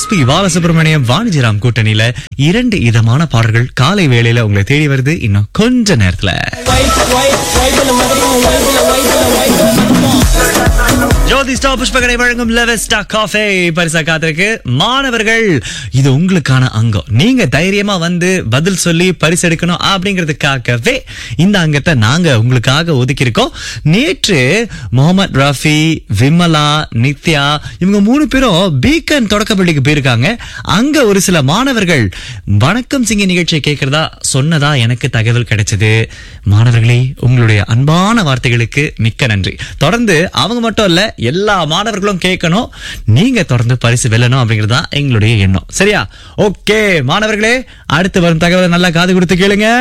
SP Balasubramaniam வாணிஜிராம் கூட்டணியில இரண்டு இதமான பாடல்கள் காலை வேளையில உங்களை தேடி வருது இன்னும் கொஞ்ச நேரத்துல ஜோதி ஸ்டா புஷ்பகரை வழங்கும் லெவஸ்டா காஃபே பரிசா காத்திருக்கு மாணவர்கள் இது உங்களுக்கான அங்கம் நீங்க தைரியமா வந்து பதில் சொல்லி பரிசு எடுக்கணும் அப்படிங்கிறதுக்காகவே இந்த அங்கத்தை நாங்க உங்களுக்காக ஒதுக்கி இருக்கோம் நேற்று முகமது ரஃபி விமலா நித்யா இவங்க மூணு பேரும் பீக்கன் தொடக்கப்பள்ளிக்கு போயிருக்காங்க அங்க ஒரு சில மாணவர்கள் வணக்கம் சிங்க நிகழ்ச்சியை கேட்கறதா சொன்னதா எனக்கு தகவல் கிடைச்சது மாணவர்களே உங்களுடைய அன்பான வார்த்தைகளுக்கு மிக்க நன்றி தொடர்ந்து அவங்க மட்டும் இல்ல எல்லா மாணவர்களும் கேட்கணும் நீங்க தொடர்ந்து பரிசு வெல்லணும் அப்படிங்கிறது தான் எங்களுடைய எண்ணம் சரியா ஓகே மாணவர்களே அடுத்து வரும் தகவலை நல்லா காது கொடுத்து கேளுங்க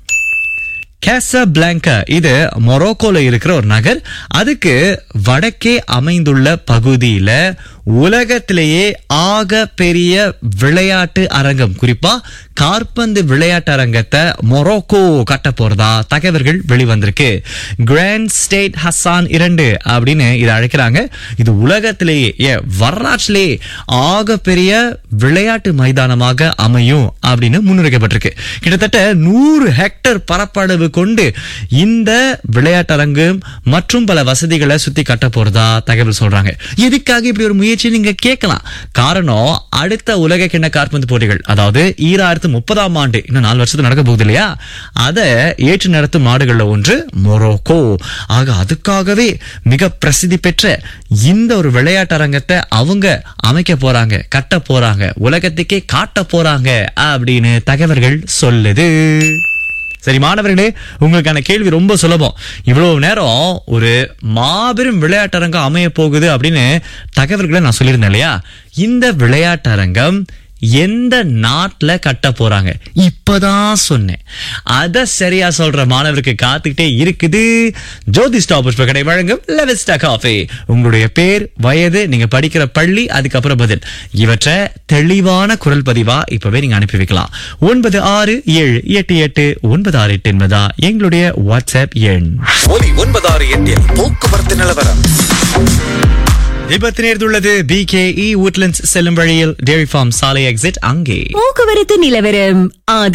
கேசா பிளாங்கா இது மொரோக்கோல இருக்கிற ஒரு நகர் அதுக்கு வடக்கே அமைந்துள்ள பகுதியில உலகத்திலேயே ஆக பெரிய விளையாட்டு அரங்கம் குறிப்பா காற்பந்து விளையாட்டு அரங்கத்தை மொரோக்கோ கட்ட போறதா தகவல்கள் வெளிவந்திருக்கு கிராண்ட் ஸ்டேட் ஹசான் இரண்டு அப்படின்னு இதை அழைக்கிறாங்க இது உலகத்திலேயே ஏ, வரலாற்றிலேயே ஆக பெரிய விளையாட்டு மைதானமாக அமையும் அப்படின்னு முன்னுரைக்கப்பட்டிருக்கு கிட்டத்தட்ட நூறு ஹெக்டர் பரப்பளவு கொண்டு இந்த விளையாட்டரங்கு மற்றும் பல வசதிகளை சுத்தி கட்ட போறதா தகவல் சொல்றாங்க எதுக்காக இப்படி ஒரு முயற்சி நீங்க கேட்கலாம் காரணம் அடுத்த உலக கிண்ண காற்பந்து போட்டிகள் அதாவது ஈராயிரத்து முப்பதாம் ஆண்டு இன்னும் நாலு வருஷத்துல நடக்க போகுது இல்லையா அதை ஏற்று நடத்தும் நாடுகள்ல ஒன்று மொரோக்கோ ஆக அதுக்காகவே மிக பிரசித்தி பெற்ற இந்த ஒரு விளையாட்டரங்கத்தை அவங்க அமைக்க போறாங்க கட்ட போறாங்க உலகத்துக்கே காட்ட போறாங்க அப்படின்னு தகவல்கள் சொல்லுது சரி மாணவர்களே உங்களுக்கான கேள்வி ரொம்ப சுலபம் இவ்வளவு நேரம் ஒரு மாபெரும் விளையாட்டரங்கம் அமைய போகுது அப்படின்னு தகவல்களை நான் சொல்லியிருந்தேன் இல்லையா இந்த விளையாட்டரங்கம் எந்த நாட்டுல கட்ட போறாங்க இப்பதான் சொன்னேன் அத சரியா சொல்ற மாணவருக்கு காத்துக்கிட்டே இருக்குது ஜோதி ஸ்டாப் புஷ்ப கடை வழங்கும் லெவஸ்டா காஃபி உங்களுடைய பேர் வயது நீங்க படிக்கிற பள்ளி அதுக்கப்புறம் பதில் இவற்றை தெளிவான குரல் பதிவா இப்பவே நீங்க அனுப்பி வைக்கலாம் ஒன்பது ஆறு ஏழு எட்டு எட்டு ஒன்பது ஆறு எட்டு என்பதா எங்களுடைய வாட்ஸ்அப் எண் ஒலி ஒன்பதாறு எட்டில் போக்குவரத்து நிலவரம் விபத்து நேர்ந்துள்ளது பி கே இ செல்லும் வழியில் டேரி ஃபார்ம் சாலை எக்ஸிட் அங்கே போக்குவரத்து நிலவரம் ஆதரவு